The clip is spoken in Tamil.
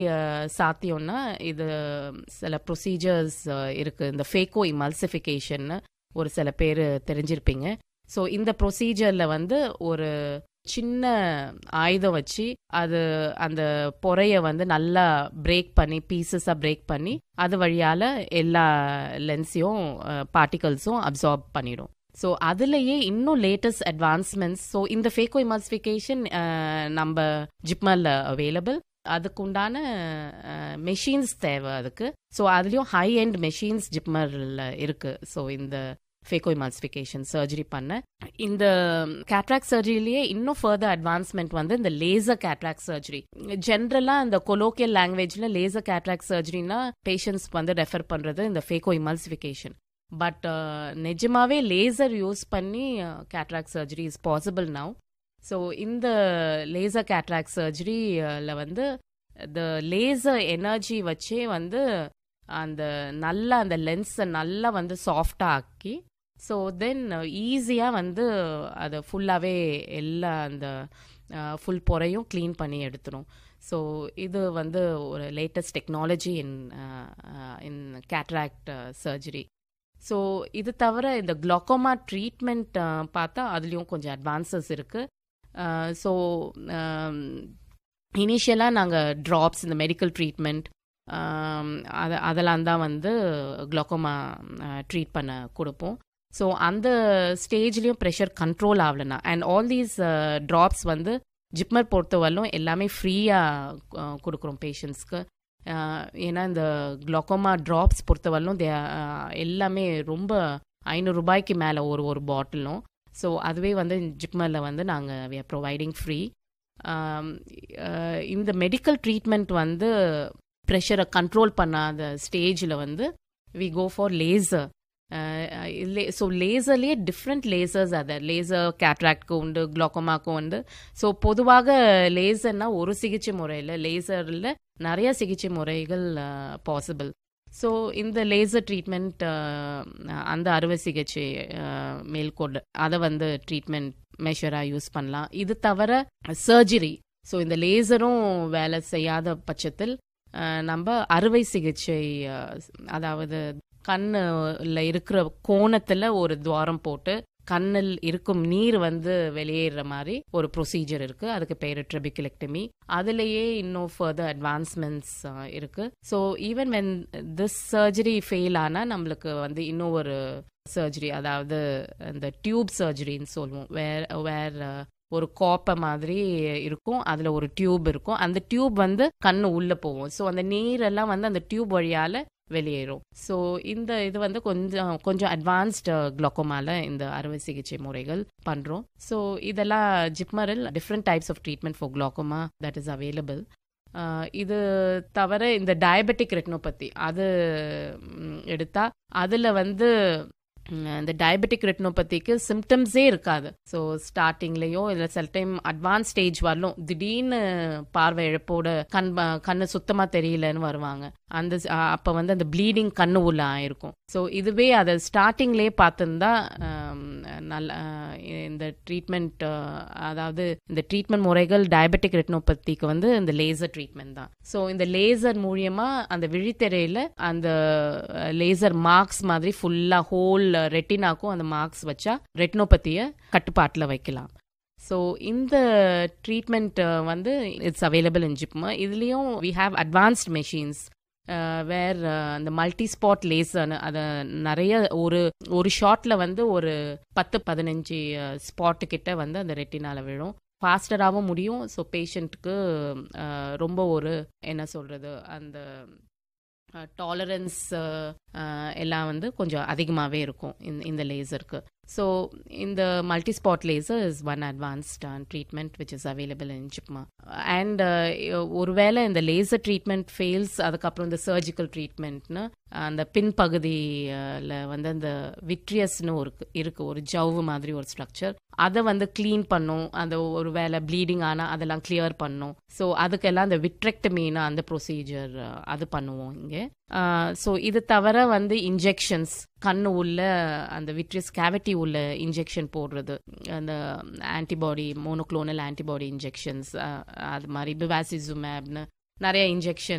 அஹ், சாத்தியம்னா இது சில ப்ரொசீஜர்ஸ் இருக்கு இந்த ஃபேக்கோ இமல்சிஃபிகேஷன் ஒரு சில பேர் தெரிஞ்சிருப்பீங்க ஸோ இந்த ப்ரொசீஜரில் வந்து ஒரு சின்ன ஆயுதம் வச்சு அது அந்த பொறைய வந்து நல்லா பிரேக் பண்ணி பீசஸாக பிரேக் பண்ணி அது வழியால் எல்லா லென்ஸையும் பார்ட்டிகல்ஸும் அப்சார்ப் பண்ணிடும் ஸோ அதுலயே இன்னும் லேட்டஸ்ட் அட்வான்ஸ்மெண்ட்ஸ் ஸோ இந்த ஃபேக்கோ இமால்சிஃபிகேஷன் நம்ம ஜிப்மரில் அவைலபிள் அதுக்குண்டான மெஷின்ஸ் தேவை அதுக்கு ஸோ அதுலேயும் ஹை எண்ட் மெஷின்ஸ் ஜிப்மரில் இருக்கு ஸோ இந்த ஃபேக்கோ இமால்சிஃபிகேஷன் சர்ஜரி பண்ண இந்த கேட்ராக் சர்ஜரியிலேயே இன்னும் ஃபர்தர் அட்வான்ஸ்மெண்ட் வந்து இந்த லேசர் கேட்ராக் சர்ஜரி ஜென்ரலாக இந்த கொலோக்கியல் லாங்குவேஜில் லேசர் கேட்ராக் சர்ஜரினா பேஷண்ட்ஸ் வந்து ரெஃபர் பண்ணுறது இந்த ஃபேக்கோ இமால்சிஃபிகேஷன் பட் நிஜமாவே லேசர் யூஸ் பண்ணி cataract surgery is possible now so இந்த லேசர் கேட்ராக் சர்ஜரியில் வந்து இந்த லேசர் எனர்ஜி வச்சே வந்து அந்த நல்லா அந்த லென்ஸை நல்லா வந்து சாஃப்டாக ஆக்கி ஸோ தென் ஈஸியாக வந்து அதை ஃபுல்லாகவே எல்லா அந்த ஃபுல் பொறையும் க்ளீன் பண்ணி எடுத்துரும் ஸோ இது வந்து ஒரு latest technology in in cataract surgery so இது தவிர இந்த குளோக்கோமா ட்ரீட்மெண்ட் பார்த்தா அதுலேயும் கொஞ்சம் அட்வான்சஸ் இருக்குது ஸோ இனிஷியலாக நாங்கள் ட்ராப்ஸ் இந்த மெடிக்கல் ட்ரீட்மெண்ட் அது அதெல்லாம் தான் வந்து குளோக்கோமா ட்ரீட் பண்ண கொடுப்போம் ஸோ அந்த ஸ்டேஜ்லேயும் ப்ரெஷர் கண்ட்ரோல் ஆகலைன்னா அண்ட் ஆல் தீஸ் ட்ராப்ஸ் வந்து ஜிப்மர் பொறுத்தவரையிலும் எல்லாமே ஃப்ரீயாக கொடுக்குறோம் பேஷண்ட்ஸ்க்கு ஏன்னா இந்த குளோக்கோமா ட்ராப்ஸ் பொறுத்தவரையிலும் தே எல்லாமே ரொம்ப ஐநூறு ரூபாய்க்கு மேலே ஒரு ஒரு பாட்டிலும் ஸோ அதுவே வந்து ஜிப்மரில் வந்து நாங்கள் வி ஆர் ப்ரொவைடிங் ஃப்ரீ இந்த மெடிக்கல் ட்ரீட்மெண்ட் வந்து ப்ரெஷரை கண்ட்ரோல் பண்ணாத ஸ்டேஜில் வந்து we go for laser so லேசர்லேயே டிஃப்ரெண்ட் லேசர்ஸ் அதை லேசர் கேட்ராக்ட்க்கு உண்டு குளோக்கோமாக்கும் உண்டு ஸோ பொதுவாக லேசர்னா ஒரு சிகிச்சை முறையில் லேசரில் நிறைய சிகிச்சை முறைகள் பாசிபிள் ஸோ இந்த லேசர் ட்ரீட்மெண்ட் அந்த அறுவை சிகிச்சை மேல்கொண்டு அதை வந்து ட்ரீட்மெண்ட் மெஷராக யூஸ் பண்ணலாம் இது தவிர சர்ஜரி ஸோ இந்த லேசரும் வேலை செய்யாத பட்சத்தில் நம்ம அறுவை சிகிச்சை அதாவது கண்ணில் இருக்கிற கோணத்தில் ஒரு துவாரம் போட்டு கண்ணில் இருக்கும் நீர் வந்து வெளியேற மாதிரி ஒரு ப்ரொசீஜர் இருக்கு அதுக்கு பேர் ட்ரெபிகுலெக்டமி அதுலேயே இன்னும் ஃபர்தர் அட்வான்ஸ்மெண்ட்ஸ் இருக்கு so even when this surgery fail ஆனால் நம்மளுக்கு வந்து இன்னும் ஒரு சர்ஜரி அதாவது இந்த டியூப் சர்ஜரின்னு சொல்லுவோம் வேர் வேர் ஒரு கோப்பை மாதிரி இருக்கும் அதில் ஒரு டியூப் இருக்கும் அந்த டியூப் வந்து கண்ணு உள்ளே போகும் ஸோ அந்த நீரெல்லாம் வந்து அந்த டியூப் வழியால் வெளியேறும் ஸோ இந்த இது வந்து கொஞ்சம் கொஞ்சம் அட்வான்ஸ்டு குளோக்கோமால இந்த அறுவை சிகிச்சை முறைகள் பண்ணுறோம் ஸோ இதெல்லாம் ஜிப்மரில் different types of treatment for glaucoma that is available இது தவிர இந்த டயபெட்டிக் ரெட்டினோபதி அது எடுத்தா அதில் வந்து இந்த டயபெட்டிக் ரெட்டினோபதிக்கு சிம்டம்ஸே இருக்காது ஸோ ஸ்டார்டிங்லேயோ இல்லை சில டைம் அட்வான்ஸ் ஸ்டேஜ் வரலும் திடீர்னு பார்வை இழப்போட கண் கண்ணு சுத்தமாக தெரியலன்னு வருவாங்க அந்த அப்போ வந்து அந்த ப்ளீடிங் கண்ணு உள்ள ஆயிருக்கும் ஸோ இதுவே அதை ஸ்டார்டிங்லேயே பார்த்துருந்தா நல்ல இந்த ட்ரீட்மெண்ட் அதாவது இந்த ட்ரீட்மெண்ட் முறைகள் டயபெட்டிக் ரெட்டினோபதிக்கு வந்து இந்த லேசர் ட்ரீட்மெண்ட் தான் ஸோ இந்த லேசர் மூலியமாக அந்த விழித்திரையில் அந்த லேசர் மார்க்ஸ் மாதிரி ஃபுல்லாக ஹோல் ரெட்டினாக்கும் அந்த மார்க்ஸ் வச்சா ரெட்டினோபதியை கட்டுப்பாட்டில் வைக்கலாம் ஸோ இந்த ட்ரீட்மெண்ட் வந்து இட்ஸ் அவைலபிள் இன் ஜிப்மா இதுலேயும் we have advanced machines where அந்த மல்டி ஸ்பாட் லேசர்னு அதை நிறைய ஒரு ஒரு ஷாட்டில் வந்து ஒரு பத்து பதினஞ்சு ஸ்பாட்டு கிட்ட வந்து அந்த ரெட்டினால விழும் ஃபாஸ்டராகவும் முடியும் ஸோ பேஷண்ட்டுக்கு ரொம்ப ஒரு என்ன சொல்கிறது அந்த டாலரன்ஸ் எல்லாம் வந்து கொஞ்சம் அதிகமாகவே இருக்கும் இந்த இந்த லேசருக்கு ஸோ இந்த multi spot laser is one advanced treatment which is available in JIPMER and ஒருவேளை இந்த லேசர் ட்ரீட்மெண்ட் ஃபெயில்ஸ் அதுக்கப்புறம் இந்த சர்ஜிக்கல் ட்ரீட்மெண்ட்னு அந்த பின்பகுதியில் வந்து அந்த விட்ரியஸ்னு ஒரு இருக்கு ஒரு ஜவ்வு மாதிரி ஒரு ஸ்ட்ரக்சர் அதை வந்து க்ளீன் பண்ணும் அந்த ஒரு வேலை ப்ளீடிங் ஆனால் அதெல்லாம் கிளியர் பண்ணும் ஸோ அதுக்கெல்லாம் அந்த விட்ரெக்டமீனா அந்த ப்ரொசீஜர் அது பண்ணுவோம் இங்கே ஸோ இது தவிர வந்து இன்ஜெக்ஷன்ஸ் கண்ணு உள்ள அந்த விட்ரியஸ் கேவிட்டி உள்ள இன்ஜெக்ஷன் போடுறது அந்த ஆன்டிபாடி மோனோக்ளோனல் ஆன்டிபாடி இன்ஜெக்ஷன்ஸ் அது மாதிரி பிவாசிசுமேப்னு நிறைய இன்ஜெக்ஷன்